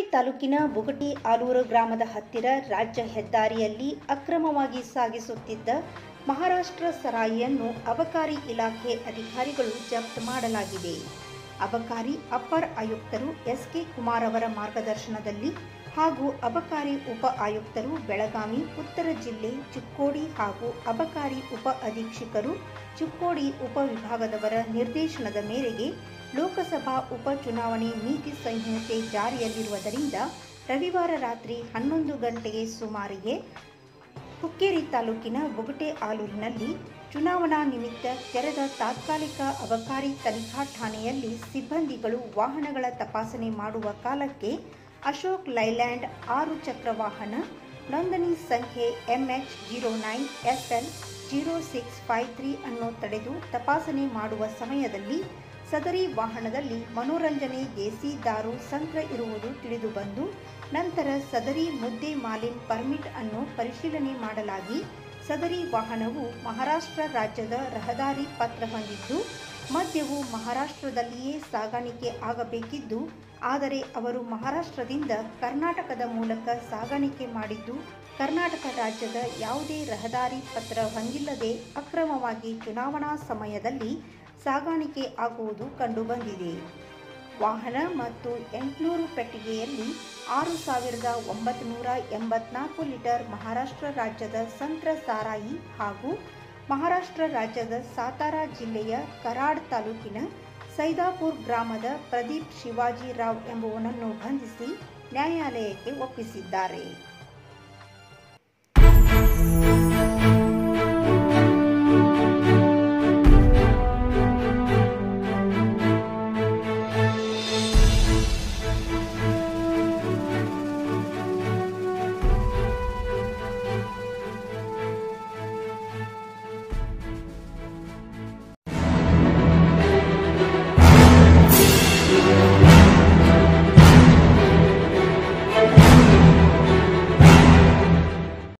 ತಾಲೂಕಿನ ಬುಗಟಿ ಆಲೂರು ಗ್ರಾಮದ ಹತ್ತಿರ ರಾಜ್ಯ ಹೆದ್ದಾರಿಯಲ್ಲಿ ಅಕ್ರಮವಾಗಿ ಸಾಗಿಸುತ್ತಿದ್ದ ಮಹಾರಾಷ್ಟ್ರ ಸರಾಯಿಯನ್ನು ಅಬಕಾರಿ ಇಲಾಖೆ ಅಧಿಕಾರಿಗಳು ಜಪ್ತ್ ಮಾಡಲಾಗಿದೆ ಅಬಕಾರಿ ಅಪ್ಪರ್ ಆಯುಕ್ತರು ಎಸ್ಕೆ ಕುಮಾರ್ ಅವರ ಮಾರ್ಗದರ್ಶನದಲ್ಲಿ ಹಾಗೂ ಅಬಕಾರಿ ಉಪ ಆಯುಕ್ತರು ಬೆಳಗಾವಿ ಉತ್ತರ ಜಿಲ್ಲೆ ಚಿಕ್ಕೋಡಿ ಹಾಗೂ ಅಬಕಾರಿ ಉಪ ಅಧೀಕ್ಷಕರು ಚಿಕ್ಕೋಡಿ ಉಪವಿಭಾಗದವರ ನಿರ್ದೇಶನದ ಮೇರೆಗೆ ಲೋಕಸಭಾ ಉಪ ಚುನಾವಣೆ ನೀತಿ ಸಂಹಿತೆ ಜಾರಿಯಲ್ಲಿರುವುದರಿಂದ ರವಿವಾರ ರಾತ್ರಿ ಹನ್ನೊಂದು ಗಂಟೆಗೆ ಸುಮಾರಿಗೆ ಹುಕ್ಕೇರಿ ತಾಲೂಕಿನ ಬೊಗಟೆ ಆಲೂರಿನಲ್ಲಿ ಚುನಾವಣಾ ನಿಮಿತ್ತ ತೆರೆದ ತಾತ್ಕಾಲಿಕ ಅಬಕಾರಿ ತನಿಖಾ ಠಾಣೆಯಲ್ಲಿ ಸಿಬ್ಬಂದಿಗಳು ವಾಹನಗಳ ತಪಾಸಣೆ ಮಾಡುವ ಕಾಲಕ್ಕೆ ಅಶೋಕ್ ಲೈಲ್ಯಾಂಡ್ ಆರು ಚಕ್ರ ವಾಹನ ನೋಂದಣಿ ಸಂಖ್ಯೆ MH zero nine SL zero six five three ಅನ್ನು ತಡೆದು ತಪಾಸಣೆ ಮಾಡುವ ಸಮಯದಲ್ಲಿ ಸದರಿ ವಾಹನದಲ್ಲಿ ಮನೋರಂಜನೆ ದೇಸಿ ದಾರು ಸಂತ್ರ ಇರುವುದು ತಿಳಿದುಬಂದು ನಂತರ ಸದರಿ ಮುದ್ದೆ ಮಾಲಿನ್ ಪರ್ಮಿಟ್ ಅನ್ನು ಪರಿಶೀಲನೆ ಮಾಡಲಾಗಿ ಸದರಿ ವಾಹನವು ಮಹಾರಾಷ್ಟ್ರ ರಾಜ್ಯದ ರಹದಾರಿ ಪತ್ರ ಹೊಂದಿದ್ದು ಮದ್ಯವು ಮಹಾರಾಷ್ಟ್ರದಲ್ಲಿಯೇ ಸಾಗಾಣಿಕೆ ಆಗಬೇಕಿದ್ದು ಆದರೆ ಅವರು ಮಹಾರಾಷ್ಟ್ರದಿಂದ ಕರ್ನಾಟಕದ ಮೂಲಕ ಸಾಗಾಣಿಕೆ ಮಾಡಿದ್ದು ಕರ್ನಾಟಕ ರಾಜ್ಯದ ಯಾವುದೇ ರಹದಾರಿ ಪತ್ರ ಹೊಂದಿಲ್ಲದೆ ಅಕ್ರಮವಾಗಿ ಚುನಾವಣಾ ಸಮಯದಲ್ಲಿ ಸಾಗಾಣಿಕೆ ಆಗುವುದು ಕಂಡುಬಂದಿದೆ ವಾಹನ ಮತ್ತು ಎಂಟುನೂರು ಪೆಟ್ಟಿಗೆಯಲ್ಲಿ ಆರು ಸಾವಿರದ ಒಂಬತ್ತು ಎಂಬತ್ನಾಲ್ಕು ಲೀಟರ್ ಮಹಾರಾಷ್ಟ್ರ ರಾಜ್ಯದ ಸಂತ್ರ ಸಾರಾಯಿ ಹಾಗೂ ಮಹಾರಾಷ್ಟ್ರ ರಾಜ್ಯದ ಸಾತಾರಾ ಜಿಲ್ಲೆಯ ಕರಾಡ್ ತಾಲೂಕಿನ ಸೈದಾಪುರ್ ಗ್ರಾಮದ ಪ್ರದೀಪ್ ಶಿವಾಜಿರಾವ್ ಎಂಬುವನನ್ನು ಬಂಧಿಸಿ ನ್ಯಾಯಾಲಯಕ್ಕೆ ಒಪ್ಪಿಸಿದ್ದಾರೆ